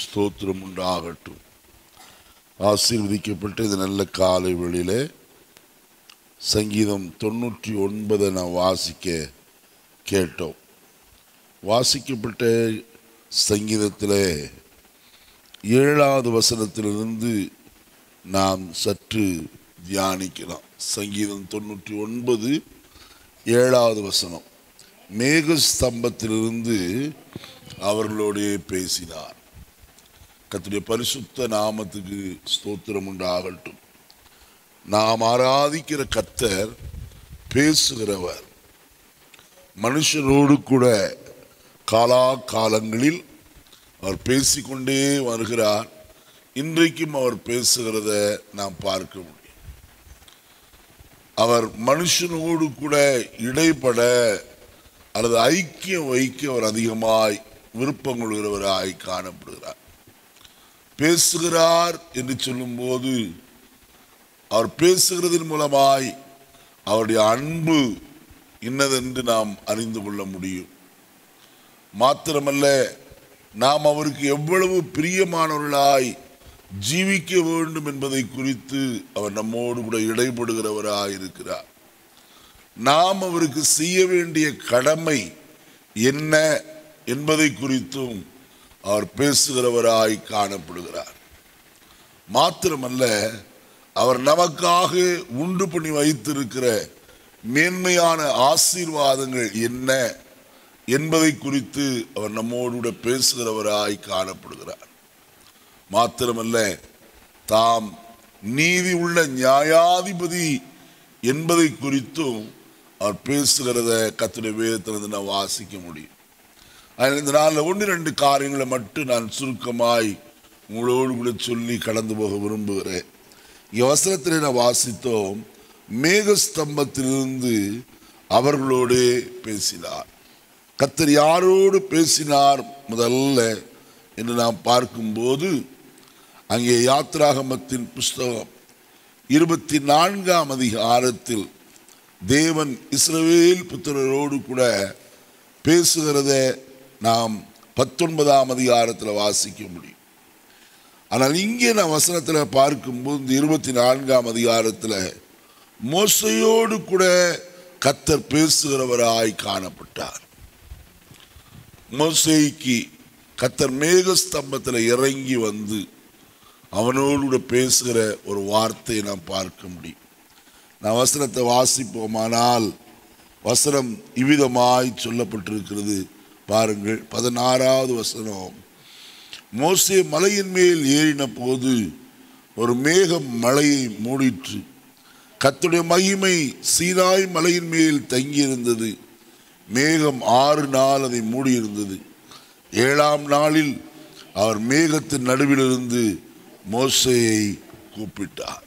ஸ்தோத்திரம் உண்டாகட்டும் ஆசீர்வதிக்கப்பட்ட இந்த நல்ல காலை வேளையிலே சங்கீதம் தொண்ணூற்றி ஒன்பதை நான் வாசிக்க கேட்டோம் வாசிக்கப்பட்ட சங்கீதத்தில் ஏழாவது வசனத்திலிருந்து நாம் சற்று தியானிக்கலாம் சங்கீதம் தொண்ணூற்றி ஒன்பது ஏழாவது வசனம் மேக ஸ்தம்பத்திலிருந்து அவர்களோடே பேசினார் கர்த்தருடைய பரிசுத்த நாமத்துக்கு ஸ்தோத்திரம் உண்டாகட்டும் நாம் ஆராதிக்கிற கர்த்தர் பேசுகிறவர் மனுஷரோடு கூட காலா காலங்களில் அவர் பேசிக்கொண்டே வருகிறார் இன்றைக்கும் அவர் பேசுகிறத நாம் பார்க்க முடியும் அவர் மனுஷனோடு கூட இடைப்பட அல்லது ஐக்கியம் வைக்க அவர் அதிகமாய் விருப்பம் கொள்கிறவராய் காணப்படுகிறார் பேசுகிறார் என்று சொல்லும்போது அவர் பேசுகிறதன் மூலமாய் அவருடைய அன்பு இன்னதென்று நாம் அறிந்து கொள்ள முடியும் மாத்திரமல்ல நாம் அவருக்கு எவ்வளவு பிரியமானவர்களாய் ஜீவிக்க வேண்டும் என்பதை குறித்து அவர் நம்மோடு கூட இடைபடுகிறவராய் இருக்கிறார் நாம் அவருக்கு செய்ய வேண்டிய கடமை என்ன என்பதை குறித்தும் அவர் பேசுகிறவராய் காணப்படுகிறார் மாத்திரமல்ல அவர் நமக்காக உண்டு பண்ணி வைத்திருக்கிற மேன்மையான ஆசீர்வாதங்கள் என்ன என்பதை குறித்து அவர் நம்மோடு கூட பேசுகிறவராய் காணப்படுகிறார் மாத்திரமல்ல தாம் நீதி உள்ள நியாயாதிபதி என்பதை குறித்தும் அவர் பேசுகிறத கத்துடைய வேதத்திலிருந்து நான் வாசிக்க முடியும் அதனால் இந்த நாளில் ஒன்று ரெண்டு காரியங்களை மட்டும் நான் சுருக்கமாய் உங்களோடு கூட சொல்லி கடந்து போக விரும்புகிறேன் இங்கே வசனத்தில் நான் வாசித்தோம் மேகஸ்தம்பத்திலிருந்து அவர்களோடு பேசினார் கத்தர் யாரோடு பேசினார் முதல்ல என்று நாம் பார்க்கும்போது அங்கே யாத்ராகமத்தின் புஸ்தகம் இருபத்தி நான்காம் அதிகாரத்தில் தேவன் இஸ்ரவேல் புத்திரரோடு கூட பேசுகிறத நாம் பத்தொன்பதாம் அதிகாரத்தில் வாசிக்க முடியும் ஆனால் இங்கே நான் வசனத்தில் பார்க்கும்போது இந்த இருபத்தி நான்காம் அதிகாரத்தில் மோசையோடு கூட கத்தர் பேசுகிறவராய் காணப்பட்டார் மோசைக்கு கத்தர் மேகஸ்தம்பத்தில் இறங்கி வந்து அவனோடு கூட பேசுகிற ஒரு வார்த்தையை நாம் பார்க்க முடியும் நான் வசனத்தை வாசிப்போமானால் வசனம் இவ்விதமாய் சொல்லப்பட்டிருக்கிறது பாருங்கள் பதினாறாவது வசனம் மோசே மலையின் மேல் ஏறின போது ஒரு மேகம் மலையை மூடிற்று கத்துடைய மகிமை சீனாய் மலையின் மேல் தங்கியிருந்தது மேகம் ஆறு நாள் அதை மூடியிருந்தது ஏழாம் நாளில் அவர் மேகத்தின் நடுவிலிருந்து மோசையை கூப்பிட்டார்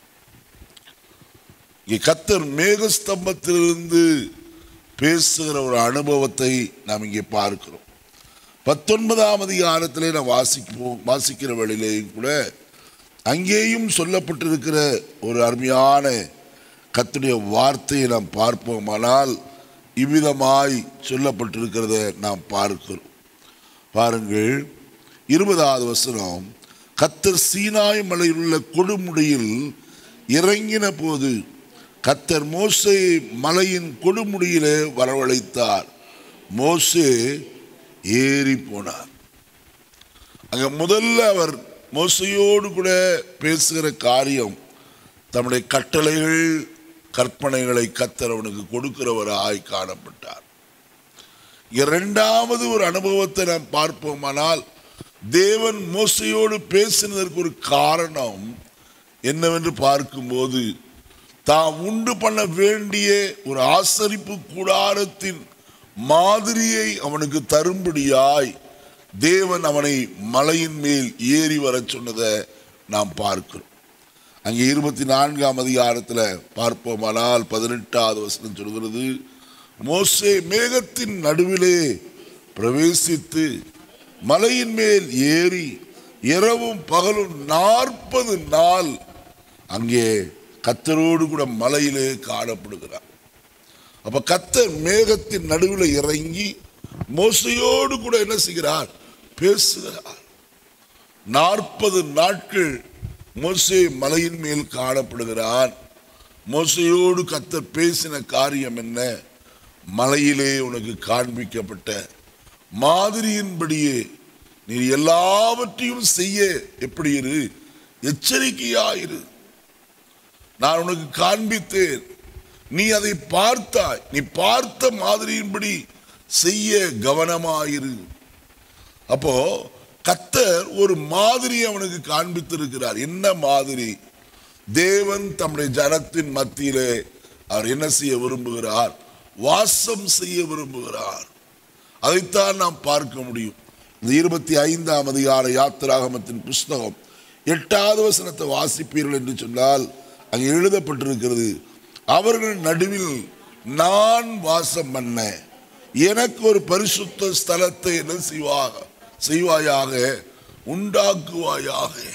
இங்கே கத்தர் மேகஸ்தம்பத்திலிருந்து பேசுகிற ஒரு அனுபவத்தை நாம் இங்கே பார்க்கிறோம் பத்தொன்பதாம் அதிகாரத்திலே நான் வாசிப்போம் வாசிக்கிற வேளையிலேயும் கூட அங்கேயும் சொல்லப்பட்டிருக்கிற ஒரு அருமையான கத்துடைய வார்த்தையை நாம் பார்ப்போமானால் இவ்விதமாய் சொல்லப்பட்டிருக்கிறத நாம் பார்க்கிறோம் பாருங்கள் இருபதாவது வசனம் கத்தர் சீனாய் மலையில் உள்ள கொடுமுடியில் இறங்கின போது கத்தர் மோசே மலையின் கொடுமுடியிலே வரவழைத்தார் மோசே ஏறி போனார் அங்க முதல்ல அவர் மோசையோடு கூட பேசுகிற காரியம் தம்முடைய கட்டளைகள் கற்பனைகளை கத்தர் அவனுக்கு கொடுக்கிறவராய் காணப்பட்டார் இரண்டாவது ஒரு அனுபவத்தை நாம் பார்ப்போமானால் தேவன் மோசையோடு பேசினதற்கு ஒரு காரணம் என்னவென்று பார்க்கும்போது தாம் உண்டு பண்ண வேண்டிய ஒரு ஆசரிப்பு கூடாரத்தின் மாதிரியை அவனுக்கு தரும்படியாய் தேவன் அவனை மலையின் மேல் ஏறி வர சொன்னதை நாம் பார்க்கிறோம் அங்கே இருபத்தி நான்காம் அதிகாரத்தில் பார்ப்போமானால் பதினெட்டாவது வசனம் சொல்கிறது மோசே மேகத்தின் நடுவிலே பிரவேசித்து மலையின் மேல் ஏறி இரவும் பகலும் நாற்பது நாள் அங்கே கத்தரோடு கூட மலையிலே காணப்படுகிறார் அப்ப கத்தர் மேகத்தின் நடுவில் இறங்கி மோசையோடு கூட என்ன செய்கிறார் பேசுகிறார் நாற்பது நாட்கள் மோசே மலையின் மேல் காணப்படுகிறான் மோசையோடு கத்தர் பேசின காரியம் என்ன மலையிலே உனக்கு காண்பிக்கப்பட்ட மாதிரியின்படியே நீ எல்லாவற்றையும் செய்ய எப்படி இரு எச்சரிக்கையாயிரு நான் உனக்கு காண்பித்தேன் நீ அதை பார்த்தாய் நீ பார்த்த மாதிரியின்படி செய்ய கவனமாயிரு அப்போ கத்தர் ஒரு மாதிரி அவனுக்கு காண்பித்திருக்கிறார் என்ன மாதிரி தேவன் தம்முடைய ஜனத்தின் மத்தியிலே அவர் என்ன செய்ய விரும்புகிறார் வாசம் செய்ய விரும்புகிறார் அதைத்தான் நாம் பார்க்க முடியும் இந்த இருபத்தி ஐந்தாம் அதிகார யாத்திராகமத்தின் புஸ்தகம் எட்டாவது வசனத்தை வாசிப்பீர்கள் என்று சொன்னால் அங்கே எழுதப்பட்டிருக்கிறது அவர்கள் நடுவில் நான் வாசம் பண்ண எனக்கு ஒரு பரிசுத்த ஸ்தலத்தை என்ன செய்வாக செய்வாயாக உண்டாக்குவாயாக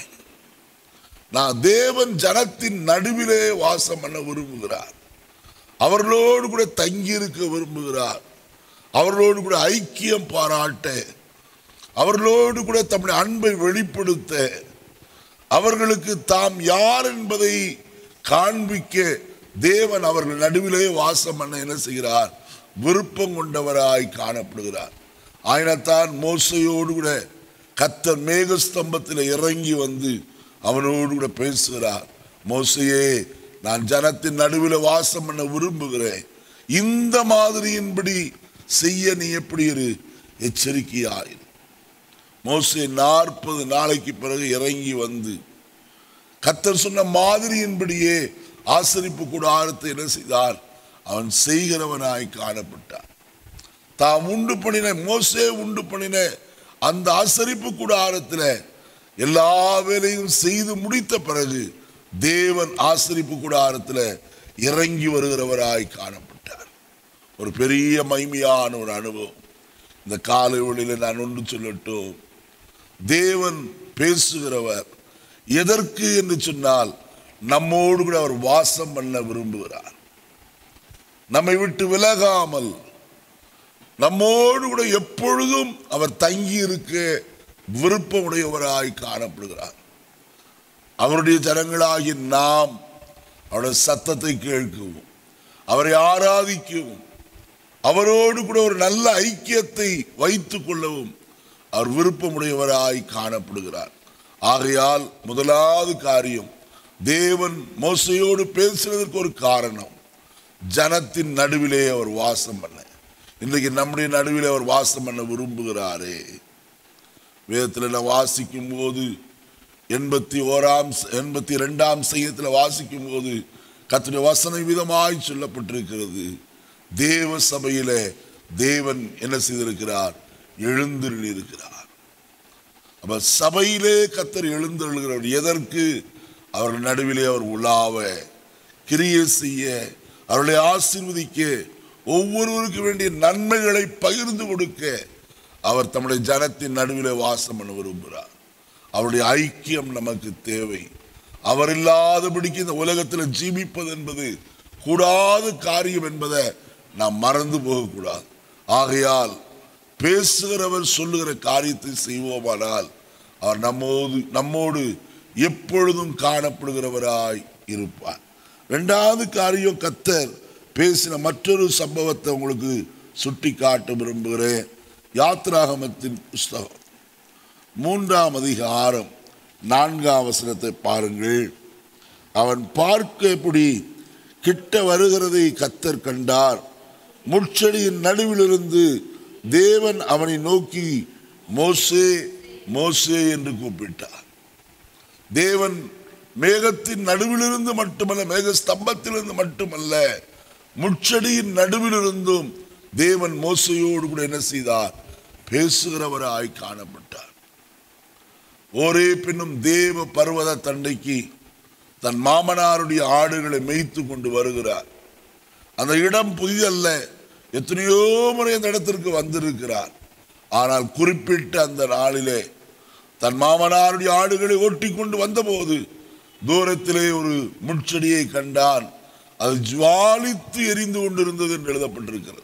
நான் தேவன் ஜனத்தின் நடுவிலே வாசம் பண்ண விரும்புகிறார் அவர்களோடு கூட தங்கி இருக்க விரும்புகிறார் அவர்களோடு கூட ஐக்கியம் பாராட்ட அவர்களோடு கூட தம்முடைய அன்பை வெளிப்படுத்த அவர்களுக்கு தாம் யார் என்பதை காண்பிக்க தேவன் அவர்கள் நடுவிலே வாசம் பண்ண என்ன செய்கிறார் விருப்பம் கொண்டவராய் காணப்படுகிறார் ஆயினத்தான் மோசையோடு கூட கத்தர் மேகஸ்தம்பத்தில் இறங்கி வந்து அவனோடு கூட பேசுகிறார் மோசையே நான் ஜனத்தின் நடுவில் வாசம் பண்ண விரும்புகிறேன் இந்த மாதிரியின்படி செய்ய நீ எப்படி இரு எச்சரிக்கையாயிரு மோசே நாற்பது நாளைக்கு பிறகு இறங்கி வந்து கத்தர் சொன்ன மாதிரியின்படியே ஆசரிப்பு கூடாரத்தை என்ன செய்தார் அவன் செய்கிறவனாய் காணப்பட்டான் தாம் உண்டு பண்ணின மோசே உண்டு பண்ணின அந்த ஆசரிப்பு கூடாரத்தில் எல்லா வேலையும் செய்து முடித்த பிறகு தேவன் ஆசரிப்பு கூடாரத்தில் இறங்கி வருகிறவராய் காணப்பட்டார் ஒரு பெரிய மைமையான ஒரு அனுபவம் இந்த காலை ஒளியில் நான் ஒன்று சொல்லட்டும் தேவன் பேசுகிறவர் எதற்கு என்று சொன்னால் நம்மோடு கூட அவர் வாசம் பண்ண விரும்புகிறார் நம்மை விட்டு விலகாமல் நம்மோடு கூட எப்பொழுதும் அவர் தங்கி இருக்க விருப்பமுடையவராய் காணப்படுகிறார் அவருடைய ஜனங்களாகி நாம் அவருடைய சத்தத்தை கேட்கவும் அவரை ஆராதிக்கவும் அவரோடு கூட ஒரு நல்ல ஐக்கியத்தை வைத்துக் கொள்ளவும் அவர் விருப்பமுடையவராய் காணப்படுகிறார் ஆகையால் முதலாவது காரியம் தேவன் மோசையோடு பேசுவதற்கு ஒரு காரணம் ஜனத்தின் நடுவிலே அவர் வாசம் பண்ண இன்றைக்கு நம்முடைய நடுவிலே அவர் வாசம் பண்ண விரும்புகிறாரே வேதத்தில் நான் வாசிக்கும் போது எண்பத்தி ஓராம் எண்பத்தி ரெண்டாம் செய்யத்தில் வாசிக்கும் போது கத்துடைய வசன விதமாய் சொல்லப்பட்டிருக்கிறது தேவ சபையில தேவன் என்ன செய்திருக்கிறார் எழுந்திருக்கிறார் அப்ப சபையிலே கத்தர் எழுந்தருளுகிறவர் எதற்கு அவர்கள் நடுவிலே அவர் உலாவ கிரியை செய்ய அவர்களை ஆசீர்வதிக்க ஒவ்வொருவருக்கு வேண்டிய நன்மைகளை பகிர்ந்து கொடுக்க அவர் தம்முடைய ஜனத்தின் நடுவிலே வாசம் பண்ண விரும்புகிறார் அவருடைய ஐக்கியம் நமக்கு தேவை அவர் இல்லாதபடிக்கு இந்த உலகத்தில் ஜீவிப்பது என்பது கூடாத காரியம் என்பதை நாம் மறந்து போகக்கூடாது ஆகையால் பேசுகிறவர் சொல்லுகிற காரியத்தை செய்வோமானால் அவர் நம்மோடு நம்மோடு எப்பொழுதும் காணப்படுகிறவராய் இருப்பார் ரெண்டாவது காரியம் கத்தர் பேசின மற்றொரு சம்பவத்தை உங்களுக்கு சுட்டி காட்ட விரும்புகிறேன் யாத்ராகமத்தின் புஸ்தகம் மூன்றாம் அதிகாரம் நான்காம் வசனத்தை பாருங்கள் அவன் பார்க்க எப்படி கிட்ட வருகிறதை கத்தர் கண்டார் முட்செடியின் நடுவிலிருந்து தேவன் அவனை நோக்கி மோசே மோசே என்று கூப்பிட்டார் தேவன் மேகத்தின் நடுவிலிருந்து மட்டுமல்ல மேக ஸ்தம்பத்திலிருந்து மட்டுமல்ல முட்செடியின் நடுவிலிருந்தும் தேவன் மோசையோடு கூட என்ன செய்தார் பேசுகிறவராய் காணப்பட்டார் ஒரே பின்னும் தேவ பர்வத தண்டைக்கு தன் மாமனாருடைய ஆடுகளை மேய்த்து கொண்டு வருகிறார் அந்த இடம் புதிதல்ல எத்தனையோ முறை அந்த இடத்திற்கு வந்திருக்கிறார் ஆனால் குறிப்பிட்ட அந்த நாளிலே தன் மாமனாருடைய ஆடுகளை ஓட்டி கொண்டு வந்தபோது தூரத்திலே ஒரு முட்செடியை கண்டான் அது ஜுவாலித்து எரிந்து கொண்டிருந்தது என்று எழுதப்பட்டிருக்கிறது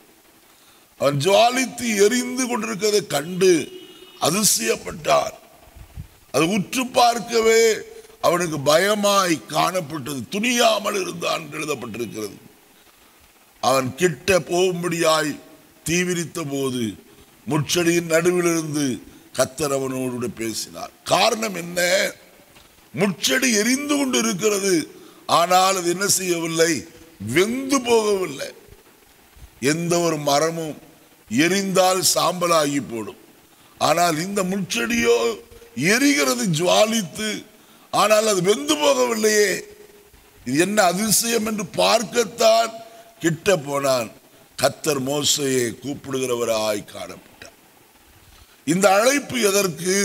அவன் ஜுவாலித்து எரிந்து கொண்டிருக்கிறதை கண்டு அதிசயப்பட்டான் அது உற்று பார்க்கவே அவனுக்கு பயமாய் காணப்பட்டது துணியாமல் இருந்தான் என்று எழுதப்பட்டிருக்கிறது அவன் கிட்ட போகும்படியாய் தீவிரித்த போது முச்சடியின் நடுவிலிருந்து கத்தர் அவனோடு கூட பேசினார் காரணம் என்ன முச்செடி எரிந்து கொண்டு இருக்கிறது ஆனால் அது என்ன செய்யவில்லை வெந்து போகவில்லை எந்த ஒரு மரமும் எரிந்தால் சாம்பலாகி போடும் ஆனால் இந்த முச்செடியோ எரிகிறது ஜுவாலித்து ஆனால் அது வெந்து போகவில்லையே இது என்ன அதிசயம் என்று பார்க்கத்தான் கிட்ட போனான் கத்தர் மோசையை கூப்பிடுகிறவராய் காணப்பட்டார் இந்த அழைப்பு எதற்கு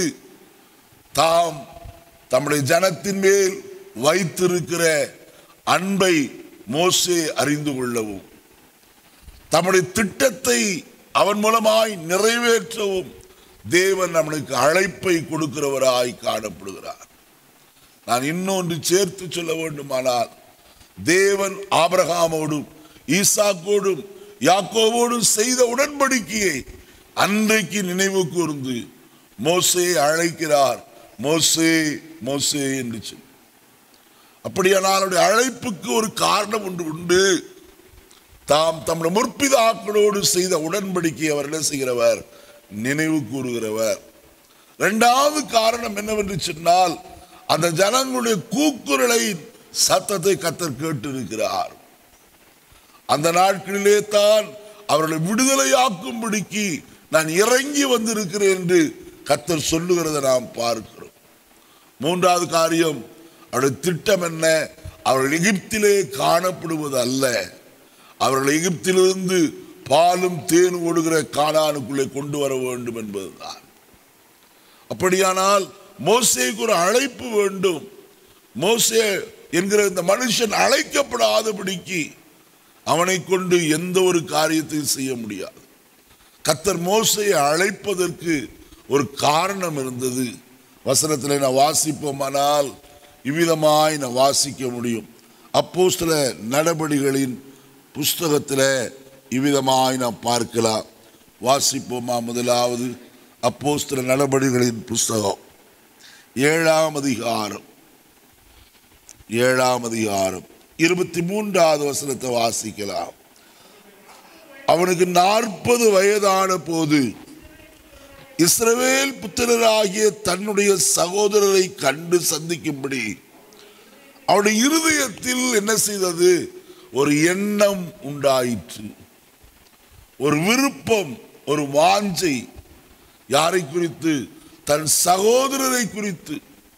தாம் தம்முடைய ஜனத்தின் மேல் வைத்திருக்கிற அன்பை மோசே அறிந்து கொள்ளவும் தம்முடைய திட்டத்தை அவன் மூலமாய் நிறைவேற்றவும் தேவன் நம்மளுக்கு அழைப்பை கொடுக்கிறவராய் காணப்படுகிறார் நான் இன்னொன்று சேர்த்து சொல்ல வேண்டுமானால் தேவன் ஆபிரகாமோடும் ஈசாக்கோடும் யாக்கோவோடும் செய்த உடன்படிக்கையை அன்றைக்கு நினைவு கூர்ந்து மோசே அழைக்கிறார் மோசே மோசே என்று சொல்லி அப்படியானால் அவருடைய அழைப்புக்கு ஒரு காரணம் ஒன்று உண்டு தாம் தம்முடைய முற்பிதாக்களோடு செய்த உடன்படிக்கை அவர் என்ன செய்கிறவர் நினைவு கூறுகிறவர் இரண்டாவது காரணம் என்னவென்று சொன்னால் அந்த ஜனங்களுடைய கூக்குரலை சத்தத்தை கத்தர் கேட்டிருக்கிறார் அந்த நாட்களிலே தான் அவர்களை விடுதலையாக்கும்படிக்கு நான் இறங்கி வந்திருக்கிறேன் என்று கத்தர் சொல்லுகிறதை நாம் பார்க்கிறோம் மூன்றாவது காரியம் அவருடைய திட்டம் என்ன அவர்கள் எகிப்திலே காணப்படுவது அல்ல அவர்கள் எகிப்திலிருந்து பாலும் தேன் ஓடுகிற காணானுக்குள்ளே கொண்டு வர வேண்டும் என்பதுதான் அப்படியானால் மோசேக்கு ஒரு அழைப்பு வேண்டும் மோசே என்கிற இந்த மனுஷன் அழைக்கப்படாதபடிக்கு அவனை கொண்டு எந்த ஒரு காரியத்தையும் செய்ய முடியாது கத்தர் மோசையை அழைப்பதற்கு ஒரு காரணம் இருந்தது வசனத்தில் நான் வாசிப்போமானால் இவ்விதமாய் நான் வாசிக்க முடியும் அப்போ சில நடபடிகளின் புஸ்தகத்தில் இவ்விதமாய் நாம் பார்க்கலாம் வாசிப்போமா முதலாவது அப்போ சில நடபடிகளின் புஸ்தகம் ஏழாம் அதிகாரம் ஏழாம் அதிகாரம் இருபத்தி மூன்றாவது வசனத்தை வாசிக்கலாம் அவனுக்கு நாற்பது வயதான போது இஸ்ரவேல் புத்திரராகிய தன்னுடைய சகோதரரை கண்டு சந்திக்கும்படி அவனுடைய இருதயத்தில் என்ன செய்தது ஒரு எண்ணம் உண்டாயிற்று ஒரு விருப்பம் ஒரு வாஞ்சை யாரை குறித்து தன் சகோதரரை குறித்து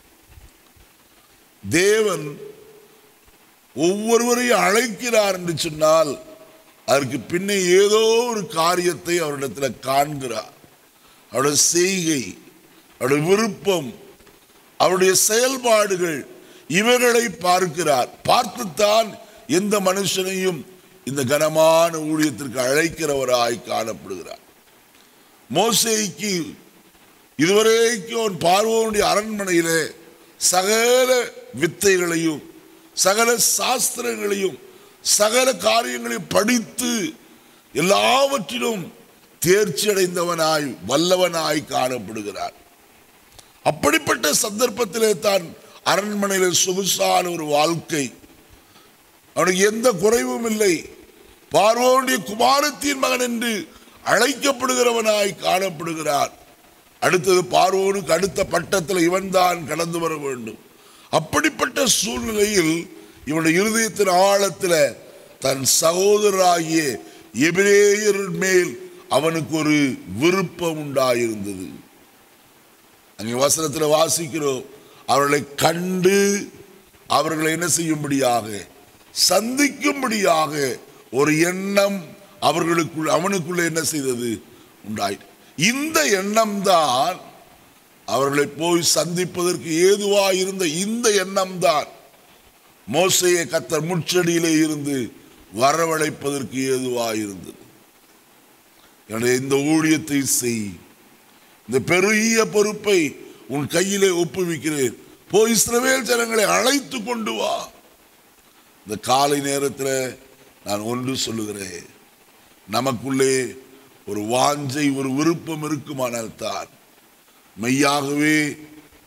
தேவன் ஒவ்வொருவரையும் அழைக்கிறார் என்று சொன்னால் அதற்கு பின்னே ஏதோ ஒரு காரியத்தை அவரிடத்தில் காண்கிறார் அவருடைய செய்கை அவருடைய விருப்பம் அவருடைய செயல்பாடுகள் இவைகளை பார்க்கிறார் பார்த்துத்தான் எந்த மனுஷனையும் இந்த கனமான ஊழியத்திற்கு அழைக்கிறவராய் காணப்படுகிறார் மோசேக்கு இதுவரைக்கும் அவன் பார்வோனுடைய அரண்மனையிலே சகல வித்தைகளையும் சகல சாஸ்திரங்களையும் சகல காரியங்களையும் படித்து எல்லாவற்றிலும் தேர்ச்சி அடைந்தவனாய் வல்லவனாய் காணப்படுகிறார் அப்படிப்பட்ட சந்தர்ப்பத்திலே தான் அரண்மனையில் சொகுசான ஒரு வாழ்க்கை அவனுக்கு எந்த குறைவும் இல்லை பார்வோனுடைய குமாரத்தின் மகன் என்று அழைக்கப்படுகிறவனாய் காணப்படுகிறார் அடுத்தது பார்வோனுக்கு அடுத்த பட்டத்தில் இவன்தான் கடந்து வர வேண்டும் அப்படிப்பட்ட சூழ்நிலையில் இவனுடைய இருதயத்தின் ஆழத்தில் தன் சகோதரராகிய எபிரேயர் மேல் அவனுக்கு ஒரு விருப்பம் உண்டாயிருந்தது அங்கே வசனத்தில் வாசிக்கிறோம் அவர்களை கண்டு அவர்களை என்ன செய்யும்படியாக சந்திக்கும்படியாக ஒரு எண்ணம் அவர்களுக்குள் அவனுக்குள்ள என்ன செய்தது உண்டாயிற்று இந்த எண்ணம் தான் அவர்களை போய் சந்திப்பதற்கு ஏதுவா இருந்த இந்த எண்ணம் தான் மோசையை கத்தர் முச்சடியிலே இருந்து வரவழைப்பதற்கு ஏதுவா இருந்தது என்னுடைய இந்த ஊழியத்தை செய் இந்த பெரிய பொறுப்பை உன் கையிலே ஒப்புவிக்கிறேன் போய் இஸ்ரவேல் ஜனங்களை அழைத்து கொண்டு வா இந்த காலை நேரத்தில் நான் ஒன்று சொல்லுகிறேன் நமக்குள்ளே ஒரு வாஞ்சை ஒரு விருப்பம் இருக்குமானால் தான் மெய்யாகவே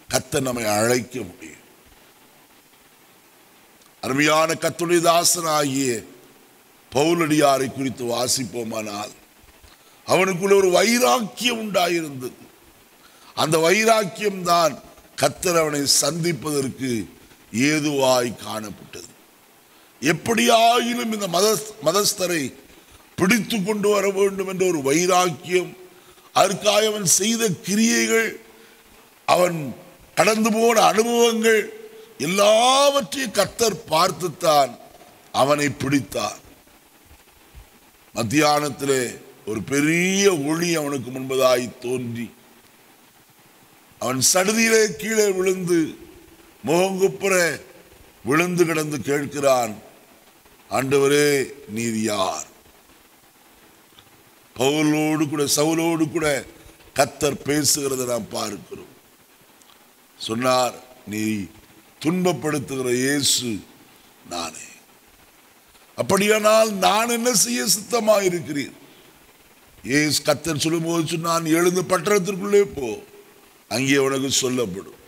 கத்தர் நம்மை அழைக்க முடியும் அருமையான கத்துடைய தாசனாகிய பவுலடியாரை குறித்து வாசிப்போமானால் அவனுக்குள்ள ஒரு வைராக்கியம் உண்டாயிருந்தது அந்த வைராக்கியம் தான் கத்தர் அவனை சந்திப்பதற்கு ஏதுவாய் காணப்பட்டது எப்படியாயினும் இந்த மத மதஸ்தரை பிடித்து கொண்டு வர வேண்டும் என்ற ஒரு வைராக்கியம் அதற்காக அவன் செய்த கிரியைகள் அவன் கடந்து போன அனுபவங்கள் எல்லாவற்றையும் கத்தர் பார்த்துத்தான் அவனை பிடித்தார் மத்தியானத்திலே ஒரு பெரிய ஒளி அவனுக்கு முன்பதாய் தோன்றி அவன் சடுதியிலே கீழே விழுந்து முகங்குப்புற விழுந்து கிடந்து கேட்கிறான் ஆண்டவரே நீர் யார் பவுலோடு கூட சவுலோடு கூட கத்தர் பேசுகிறத நாம் பார்க்கிறோம் சொன்னார் நீ துன்பப்படுத்துகிற இயேசு நானே அப்படியானால் நான் என்ன செய்ய சித்தமாக இருக்கிறேன் ஏசு கத்தர் சொல்லும்போது சொன்னான் எழுந்து பட்டணத்திற்குள்ளே போ அங்கே உனக்கு சொல்லப்படும்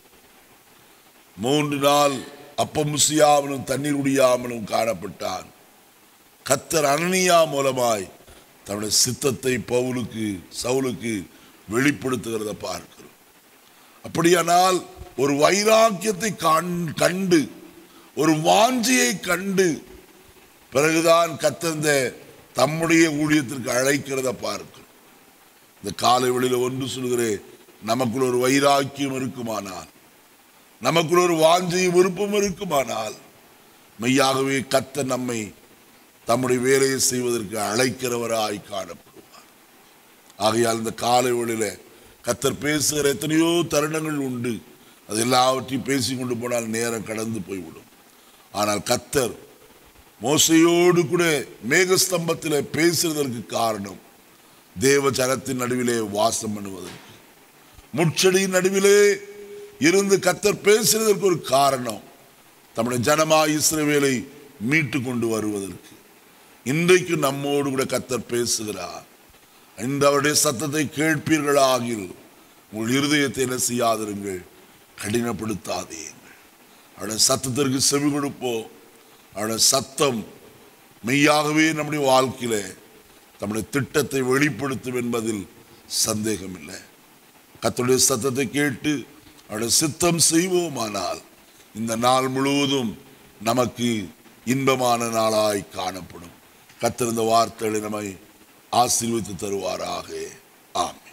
மூன்று நாள் அப்பம் முசியாமலும் தண்ணீர் குடியாமலும் காணப்பட்டான் கத்தர் அனனியா மூலமாய் தன்னுடைய சித்தத்தை பவுலுக்கு சவுலுக்கு வெளிப்படுத்துகிறத பார்க்கிறோம் அப்படியானால் ஒரு வைராக்கியத்தை கண்- கண்டு ஒரு வாஞ்சியை கண்டு பிறகுதான் கத்தந்த தம்முடைய ஊழியத்திற்கு அழைக்கிறத பார்க்கிறோம் இந்த காலை வெளியில ஒன்று சொல்கிறேன் நமக்குள்ள ஒரு வைராக்கியம் இருக்குமானால் நமக்குள்ள ஒரு வாஞ்சையும் விருப்பம் இருக்குமானால் மெய்யாகவே கத்த நம்மை தம்முடைய வேலையை செய்வதற்கு அழைக்கிறவராய் காணப்படுவார் ஆகையால் இந்த காலை வேளையில கத்தர் பேசுகிற எத்தனையோ தருணங்கள் உண்டு அது எல்லாவற்றையும் பேசி கொண்டு போனால் நேரம் கடந்து போய்விடும் ஆனால் கத்தர் மோசையோடு கூட மேகஸ்தம்பத்தில் பேசுறதற்கு காரணம் தேவ ஜனத்தின் நடுவிலே வாசம் பண்ணுவதற்கு முட்செடியின் நடுவிலே இருந்து கத்தர் பேசுறதற்கு ஒரு காரணம் தம்முடைய ஜனமாய் இஸ்ரவேலை மீட்டு கொண்டு வருவதற்கு இன்றைக்கு நம்மோடு கூட கத்தர் பேசுகிறார் இந்த அவருடைய சத்தத்தை கேட்பீர்களாகில் உங்கள் இருதயத்தை என்ன செய்யாதிருங்கள் கடினப்படுத்தாதீர்கள் அவருடைய சத்தத்திற்கு செவி கொடுப்போம் அவருடைய சத்தம் மெய்யாகவே நம்முடைய வாழ்க்கையில நம்முடைய திட்டத்தை வெளிப்படுத்தும் என்பதில் சந்தேகம் இல்லை கர்த்தருடைய சத்தத்தை கேட்டு அவருடைய சித்தம் செய்வோமானால் இந்த நாள் முழுவதும் நமக்கு இன்பமான நாளாய் காணப்படும் கர்த்தர் இந்த வார்த்தைகளை நம்மை ஆசீர்வதித்து தருவாராக ஆமென்